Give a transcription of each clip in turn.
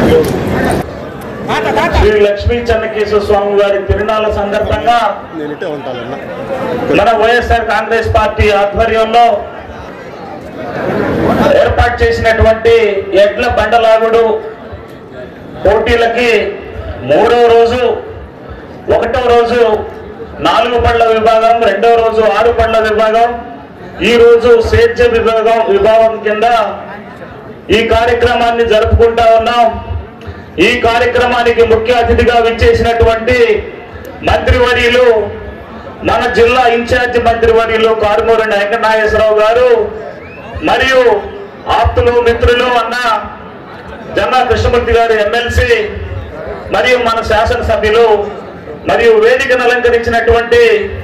శ్రీ లక్ష్మీ చెన్నకేశ్వర స్వామి వారి తిరునాళ్ళ సందర్భంగా నేను ఇటే ఉంటానన్నా మన వైఎస్ఆర్ కాంగ్రెస్ పార్టీ ఆధ్వర్యంలో ఏర్పాటు చేసినటువంటి ఎడ్ల బండలాగుడు పోటీలకి మూడో రోజు ఒకటో రోజు నాలుగు పళ్ళ విభాగం రెండో రోజు ఆరు పళ్ళ విభాగం ఈ రోజు స్వేచ్ఛ విభాగం విభాగం కింద ఈ కార్యక్రమాన్ని జరుపుకుంటా ఉన్నాం ఈ కార్యక్రమానికి ముఖ్య అతిథిగా విచ్చేసినటువంటి మంత్రివర్యులు మన జిల్లా ఇన్ఛార్జి మంత్రివర్యులు కారుమూరి వెంకటనాగేశ్వరరావు గారు మరియు ఆప్తులు మిత్రులు అన్న జన్నా కృష్ణమూర్తి గారు ఎమ్మెల్సీ మరియు మన శాసనసభ్యులు మరియు వేదికను అలంకరించినటువంటి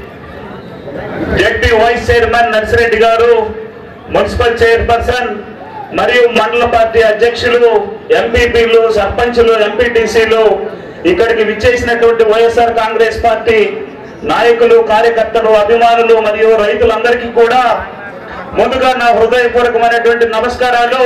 జడ్పీ వైస్ చైర్మన్ నర్సిరెడ్డి గారు మున్సిపల్ చైర్పర్సన్ మరియు మండల పార్టీ అధ్యక్షులు ఎంపీపీలు సర్పంచులు ఎంపీటీసీలు ఇక్కడికి విచ్చేసినటువంటి వైఎస్ఆర్ కాంగ్రెస్ పార్టీ నాయకులు కార్యకర్తలు అభిమానులు మరియు రైతులందరికీ కూడా ముందుగా నా హృదయపూర్వకమైనటువంటి నమస్కారాలు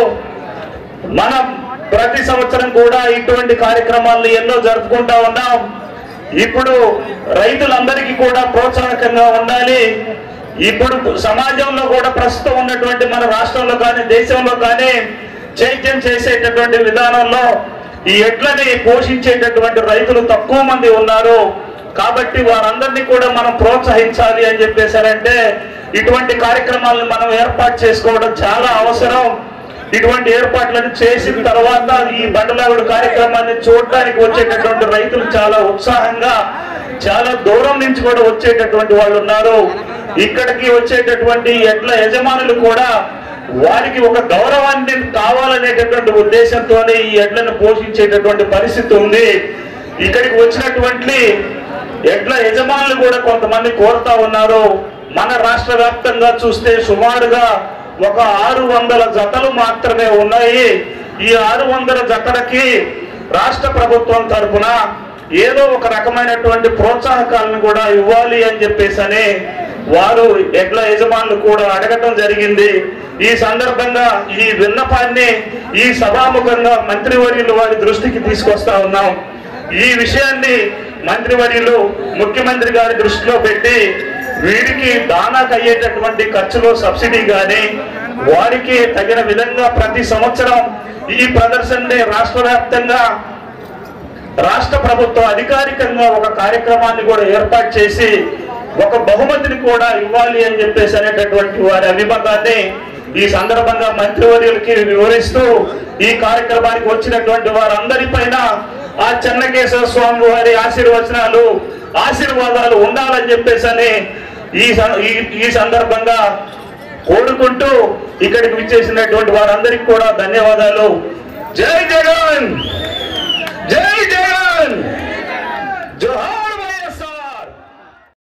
మనం ప్రతి సంవత్సరం కూడా ఇటువంటి కార్యక్రమాలను ఎన్నో జరుపుకుంటా ఉన్నాం ఇప్పుడు రైతులందరికీ కూడా ప్రోత్సాహకంగా ఉండాలి ఇప్పుడు సమాజంలో కూడా ప్రస్తుతం ఉన్నటువంటి మన రాష్ట్రంలో కానీ దేశంలో కానీ చైత్యం చేసేటటువంటి విధానంలో ఈ ఎడ్లని పోషించేటటువంటి రైతులు తక్కువ మంది ఉన్నారు కాబట్టి వారందరినీ కూడా మనం ప్రోత్సహించాలి అని చెప్పేశారంటే ఇటువంటి కార్యక్రమాలను మనం ఏర్పాటు చేసుకోవడం చాలా అవసరం ఇటువంటి ఏర్పాట్లను చేసిన తర్వాత ఈ బండలాగుడు కార్యక్రమాన్ని చూడడానికి వచ్చేటటువంటి రైతులు చాలా ఉత్సాహంగా చాలా దూరం నుంచి కూడా వచ్చేటటువంటి వాళ్ళు ఉన్నారు ఇక్కడికి వచ్చేటటువంటి ఎడ్ల యజమానులు కూడా వారికి ఒక గౌరవాన్ని కావాలనేటటువంటి ఉద్దేశంతోనే ఈ ఎడ్లను పోషించేటటువంటి పరిస్థితి ఉంది ఇక్కడికి వచ్చినటువంటి ఎడ్ల యజమానులు కూడా కొంతమంది కోరుతా ఉన్నారు మన రాష్ట్ర వ్యాప్తంగా చూస్తే సుమారుగా ఒక ఆరు వందల జతలు మాత్రమే ఉన్నాయి ఈ ఆరు వందల జతలకి రాష్ట్ర ప్రభుత్వం తరపున ఏదో ఒక రకమైనటువంటి ప్రోత్సాహకాలను కూడా ఇవ్వాలి అని చెప్పేసి అని వారు ఎడ్ల యజమానులు కూడా అడగటం జరిగింది ఈ సందర్భంగా ఈ విన్నపాన్ని ఈ సభాముఖంగా మంత్రివర్యులు వారి దృష్టికి తీసుకొస్తా ఉన్నాం ఈ విషయాన్ని మంత్రివర్యులు ముఖ్యమంత్రి గారి దృష్టిలో పెట్టి వీరికి దానాకు అయ్యేటటువంటి ఖర్చులో సబ్సిడీ కానీ వారికి తగిన విధంగా ప్రతి సంవత్సరం ఈ ప్రదర్శనని రాష్ట్ర వ్యాప్తంగా రాష్ట్ర ప్రభుత్వం అధికారికంగా ఒక కార్యక్రమాన్ని కూడా ఏర్పాటు చేసి ఒక బహుమతిని కూడా ఇవ్వాలి అని చెప్పేసి అనేటటువంటి వారి అభిమతాన్ని ఈ సందర్భంగా మంత్రివర్యులకి వివరిస్తూ ఈ కార్యక్రమానికి వచ్చినటువంటి వారందరిపైన ఆ చెన్నకేశ్వర స్వామి వారి ఆశీర్వచనాలు ఆశీర్వాదాలు ఉండాలని చెప్పేసి అని ఈ స- ఈ- ఈ సందర్భంగా కోరుకుంటూ ఇక్కడికి విచ్చేసినటువంటి వారందరికీ కూడా ధన్యవాదాలు జై జగన్